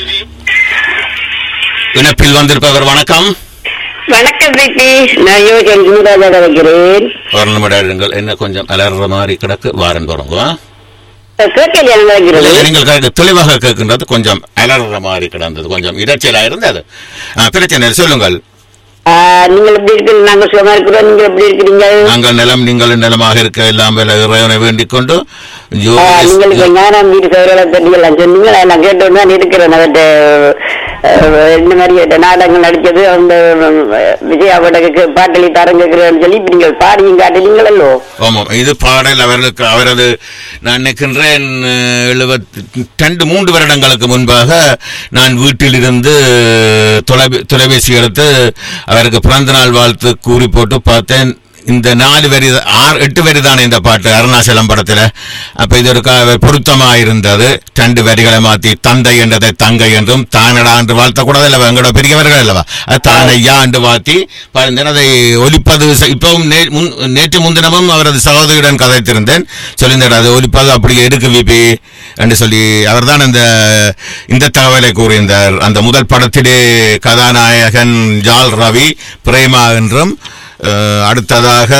இணைப்பில் வந்திருப்பவர் வணக்கம் வணக்கம் பிபி நான் யோகன் ஜூராஜாக வைக்கிறேன் ஒரு நிமிடம் இருங்கள் என்ன கொஞ்சம் அலற மாதிரி கிடக்கு வாரன் தொடங்குவா கேட்கலையா வைக்கிறது நீங்கள் கேட்க தெளிவாக கேட்கின்றது கொஞ்சம் அலற மாதிரி கிடந்தது கொஞ்சம் இடைச்சலா இருந்தது ஆ, பிரச்சனை இல்லை, சொல்லுங்கள் நீங்கள் எப்படி இருக்கிறீங்க நாங்க சுகமா இருக்கிறோம் நீங்க எப்படி இருக்கிறீங்க நாங்கள் நிலம் நீங்கள் நிலமாக இருக்க எல்லாம் வல்ல இறைவனை வேண்டிக் கொண்டு ஜோ- ஆ, நீங்கள் இப்ப ஞானம் வீடு சௌரலை பற்றி எல்லாம் சொன்னீங்க நான் கேட்டு தான் இருக்கிறேன் அவர்கிட்ட அஹ், இந்த மாதிரி நாடகங்கள் நடிச்சது அந்த விஜயாவோட பாட்டலி தரம் கேட்கிறேன்னு சொல்லி இப்ப நீங்கள் பாடியும் காட்டுறீங்களோ ஆமாம் இது பாடல் அவர்களுக்கு அவரது நான் நினைக்கின்றேன் எழுபத்தி ரெண்டு மூன்று வருடங்களுக்கு முன்பாக நான் வீட்டிலிருந்து தொலைபே தொலைபேசி எடுத்து அவருக்கு பிறந்த நாள் வாழ்த்து கூறி போட்டு பார்த்தேன் இந்த நாலு வரி ஆறு எட்டு வரி தானே இந்த பாட்டு அருணாச்சலம் படத்துல அப்ப இது ஒரு க- பொருத்தமா இருந்தது ரெண்டு வரிகளை மாத்தி தந்தை என்றதை தங்கை என்றும் தானடா என்று வாழ்த்தக்கூடாது அல்லவா எங்களோட பெரியவர்கள் அல்லவா அது தானையா என்று வாழ்த்தி பாருந்தேன் அதை ஒலிப்பது ச- இப்பவும் நே- முன்- நேற்று முன்தினமும் அவரது சகோதரியுடன் கதைத்திருந்தேன் சொல்லியிருந்தார் அது ஒலிப்பது அப்படியே இருக்கு விபி என்று சொல்லி அவர்தான் இந்த இந்த தகவலை கூறியிருந்தார் அந்த முதல் படத்திலே கதாநாயகன் ஜால் ரவி பிரேமா என்றும் அஹ், அடுத்ததாக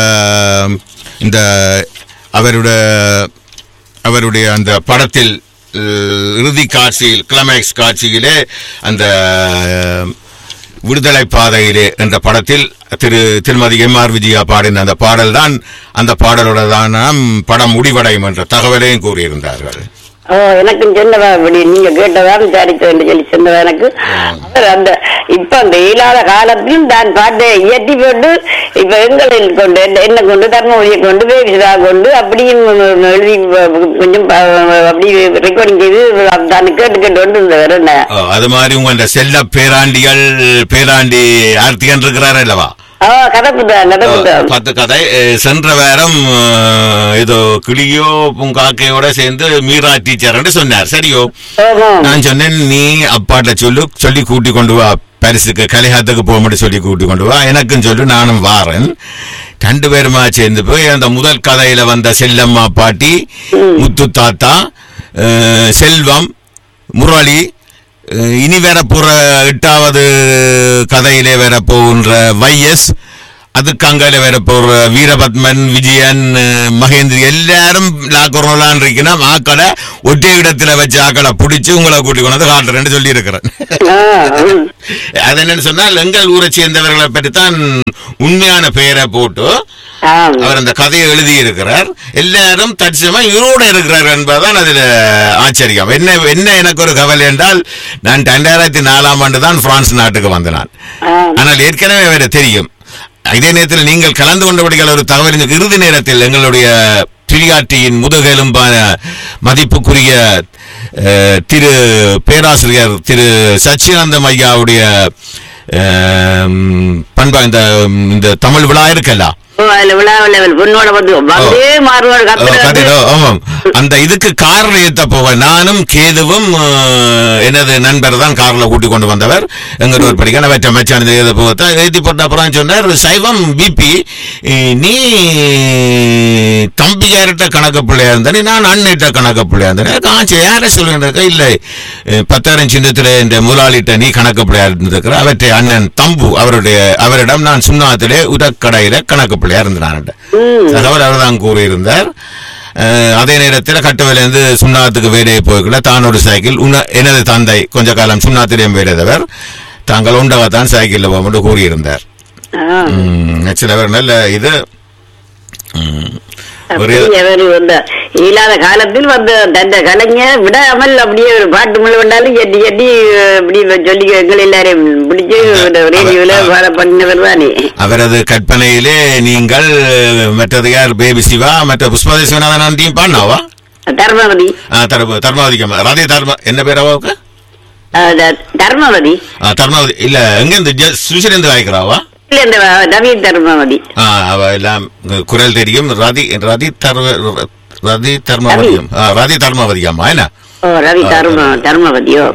இந்த அவருடைய அவருடைய அந்த படத்தில் அஹ், இறுதி காட்சியில் கிளைமேக்ஸ் காட்சியிலே அந்த அஹ், விடுதலை பாதையிலே என்ற படத்தில் திரு திருமதி எம் ஆர் விஜயா பாடின அந்த பாடல் தான் அந்த பாடலோட தான் படம் முடிவடையும் என்ற தகவலையும் கூறியிருந்தார்கள் ஓ எனக்கும் சொன்னவா இப்படி நீங்க கேட்டதான் விசாரித்தேன் சொல்லி சொன்னவா எனக்கு அவர் அந்த இப்ப அந்த இயலாத காலத்திலும் தான் பாட்டை இயற்றி போட்டு இப்ப எங்களில் கொண்டு என்ன- என்ன கொண்டு தர்மபுரியை கொண்டு பேசிதா கொண்டு அப்படியும் எழுதி கொஞ்சம் ப- அப்படி ரெக்கார்டிங் செய்து தான் கேட்டு கேட்டு கொண்டு இருந்தவர் என்ன ஓ, அது மாதிரி உங்க இந்த செல்ல பேராண்டிகள் பேராண்டி ஆர்த்திகன் இருக்கிறார் அல்லவா ஓ கதப்புதான் கதப்புதான் பத்து கதை அஹ், சென்ற வாரம் அஹ், ஏதோ கிளியோ பூங்காக்கையோட சேர்ந்து மீரா டீச்சர் சொன்னார் சரியோ ஓஹோ நான் சொன்னேன் நீ அப்பாட்ட சொல்லு சொல்லி கூட்டி கொண்டு வா பரிசுக்கு கலிஹாத்துக்கு போக முடியும் சொல்லி கூட்டி கொண்டு வா எனக்கும் சொல்லு நானும் வாரேன் ரெண்டு பேருமா சேர்ந்து போய் அந்த முதல் கதையில வந்த செல்லம்மா பாட்டி முத்து தாத்தா அஹ், செல்வம் முரளி அஹ், இனி வேற போற எட்டாவது கதையிலே வேற போகின்ற வைஎஸ் அதுக்கு அங்கால வேற போற வீரபத்மன் விஜயன் அஹ், மகேந்திரி எல்லாரும் லாக்கரோலான் இருக்கணும் ஆக்களை ஒற்றை இடத்துல வச்சு ஆக்களை பிடிச்சு உங்களை கூட்டி கொண்டு வந்து காட்டுறேன்னு சொல்லி இருக்கிறேன் ஆ, ம். அது என்னன்னு சொன்னால் எங்கள் ஊரை சேர்ந்தவர்களை பற்றித்தான் உண்மையான பெயரை போட்டு ஆம். அவர் அந்த கதையை எழுதி இருக்கிறார் எல்லாரும் தற்சமா இவரோட இருக்கிறார் என்பதுதான் அதுல ஆச்சரியம் என்ன என்ன எனக்கு ஒரு கவலை என்றால் நான் ரெண்டாயிரத்தி நாலாம் ஆண்டு தான் பிரான்ஸ் நாட்டுக்கு வந்த நான் ஆம். ஆனால் ஏற்கனவே வேற தெரியும் இதே நேரத்தில் நீங்கள் கலந்து கொண்டபடிகள் ஒரு தகவல் இந்த இறுதி நேரத்தில் எங்களுடைய பிரியாட்டியின் முதுகெலும்பான மதிப்புக்குரிய அஹ், திரு பேராசிரியர் திரு சச்சியானந்தம் ஐயாவுடைய அஹ், பண்பா இந்த இந்த தமிழ் விழா இருக்கல்ல ஓ, அதுல விழாவில் அவர் பொண்ணோட வந்து வந்தே மாறுவாடு ஓ, கத்துறது கண்டிப்பா, ஆமாம் அந்த இதுக்கு கார்ல ஏத்த போக நானும் கேதுவும் அஹ், எனது நண்பர் தான் கார்ல கூட்டி கொண்டு வந்தவர் எங்க ஒரு படிக்க வெற்ற மச்சான் ஏத போகத்தான் எழுதி போட்ட அப்புறம் சொன்னார் சைவம் பிபி நீ தம்பியார்கிட்ட கணக்கு பிள்ளையா இருந்தனே நான் அண்ணிட்ட கணக்கு பிள்ளையா இருந்தேன் ஆச்சு யார சொல்லுங்க இல்லை அஹ், பத்தாயிரம் சின்னத்துல இந்த முதலாளிட்ட நீ கணக்கு பிள்ளையா இருந்திருக்கிற அவற்றை அண்ணன் தம்பு அவருடைய அவரிடம் நான் சுண்ணாத்திலே உதக்கடையில கணக்கு பிள்ளையா இருந்தேன் தகவல் அவர் தான் கூறியிருந்தார் அஹ், அதே நேரத்தில் கட்டுவிலிருந்து சுண்ணாத்துக்கு வேலையை போய்க்குள்ள தான் ஒரு சைக்கிள் உன்ன எனது தந்தை கொஞ்ச காலம் சுண்ணாத்திலையும் வேலையதவர் தாங்கள் உண்டவத்தான் சைக்கிளில் போகும்போது கூறியிருந்தார் ஆ. ம், சிலவர் நல்ல இது ம், ஒரு அப்படி அவர் வந்த இல்லாத காலத்தில் வந்து தந்த கலைஞர் விடாமல் அப்படியே ஒரு பாட்டு முழு வந்தாலும் எட்டி எட்டி இப்படி சொல்லி எங்கள் எல்லாரையும் பிடிச்சு ரேடியோல பாட பண்ணினவர் தானே அவரது கற்பனையிலே நீங்கள் மற்றது யார் பேபி சிவா மற்ற புஷ்பதே சிவநாதன் டீம் பாடினாவா தர்மவதி தர்ம தர்மாவதிக்கம் ராதே தர்ம என்ன பேர் அவாவுக்கு ஆ, த- தர்மவதி ஆ, தர்மாவதி இல்ல எங்கிருந்து சுவிசிலிருந்து வாய்க்கிறாவா இல்ல இந்த ரவி தர்மவதி ஆ, அவ எல்லாம் குரல் தெரியும் ரதி ரதி தர்ம ரதி தர்மவதியம் ஆ, ரதி தர்மவதியம்மா என்ன ஓ ரவி தர்ம தர்மவதியோ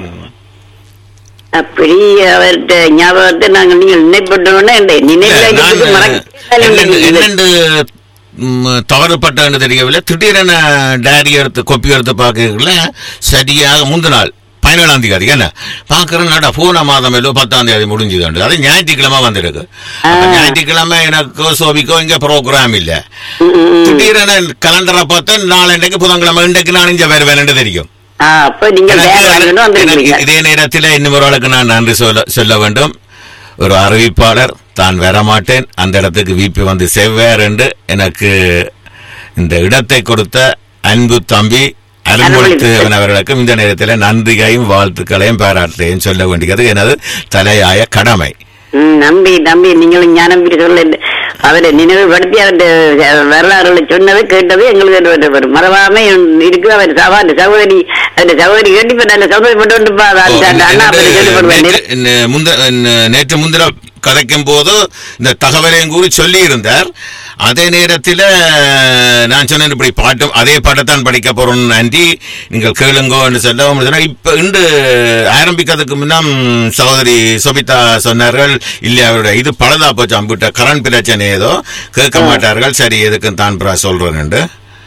அப்படி அவர்கிட்ட ஞாபகத்தை நாங்கள் நீங்கள் நினைப்பட்டோன்னே இல்ல, நான் நினைவு என்னென்று- என்னென்று ம், தவறுபட்டன்னு தெரியவில்லை திடீரென டைரி எடுத்து கொப்பி எடுத்து பார்க்கல சரியாக முந்தின நாள் பதினேழாம் தேதி என்ன பாக்குறேன் நடா போன மாதம் ஏதோ பத்தாம் தேதி முடிஞ்சுதாண்டு அது ஞாயிற்றுக்கிழமை வந்திருக்கு அப்ப ஞாயிற்றுக்கிழமை எனக்கு சோபிக்கோ இங்க ப்ரோக்ராம் இல்ல ம், ம், ம். திடீரென கலண்டரை பார்த்தா நாளைக்கு புதன்கிழமை இன்றைக்கு நான் இங்க வேறு தெரியும் ஆ, அப்ப நீங்க எனக்கு- வேற வரணும் எனக்கு வந்திருக்கீங்க இதே நேரத்தில் இன்னும் ஒரு ஆளுக்கு நான் நன்றி சொல்ல சொல்ல வேண்டும் ஒரு அறிவிப்பாளர் தான் வரமாட்டேன் அந்த இடத்துக்கு விபி வந்து செவ்வார் என்று எனக்கு இந்த இடத்தை கொடுத்த அன்பு தம்பி அருள்மொழித்தேவன் அவர்களுக்கும் இந்த நேரத்தில் நன்றியையும் வாழ்த்துக்களையும் பாராட்டையும் சொல்ல வேண்டியது எனது தலையாய கடமை ம், நம்பி நம்பி நீங்களும் ஞானம் பெற்று சொல்ல அவரை நினைவுபடுத்தி அவருடைய வரலாறுகளை சொன்னது கேட்டது எங்களுக்கு ஒரு- ஒரு மறவாம இருக்கு அவர் சவால் சகோதரி அந்த சகோதரி கேட்டு இப்ப நல்ல சந்தோஷப்பட்டு வந்துப்பா ஓ, அந்த இந்த- அண்ணா அப்படி நேற்று- சொல்லிப்படுவேன் நேற்று- நே- முந்த நே- நேற்று முந்தின கதைக்கும் போது இந்த தகவலையும் கூறி சொல்லி இருந்தார் அதே நேரத்தில் நான் சொன்னேன் இப்படி பாட்டும் அதே பாட்டைத்தான் படிக்க போறோம் ஆண்டி நீங்கள் கேளுங்கோ என்று சொல்லவும் சொன்னா, இப்ப இன்று ஆரம்பிக்கிறதுக்கு முன்னம் சகோதரி சொபிதா சொன்னார்கள் இல்லை அவருடைய இது பழுதா போச்சு அம்பிட்ட கரண் பிரச்சனை ஏதோ கேட்க மாட்டார்கள் சரி எதுக்கு தான் பிரா சொல்றேன் என்று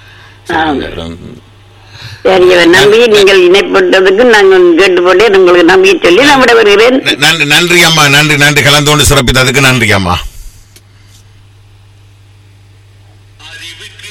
சரி இவர் நம்பி நீங்கள் இணைப்பட்டதுக்கு நாங்கள் கேட்டு போட்டே உங்களுக்கு நம்பிக்கை சொல்லி நான் விட வருகிறேன் நன்றி நன்றி அம்மா நன்றி நன்றி கலந்து கொண்டு சிறப்பித்ததுக்கு நன்றி அம்மா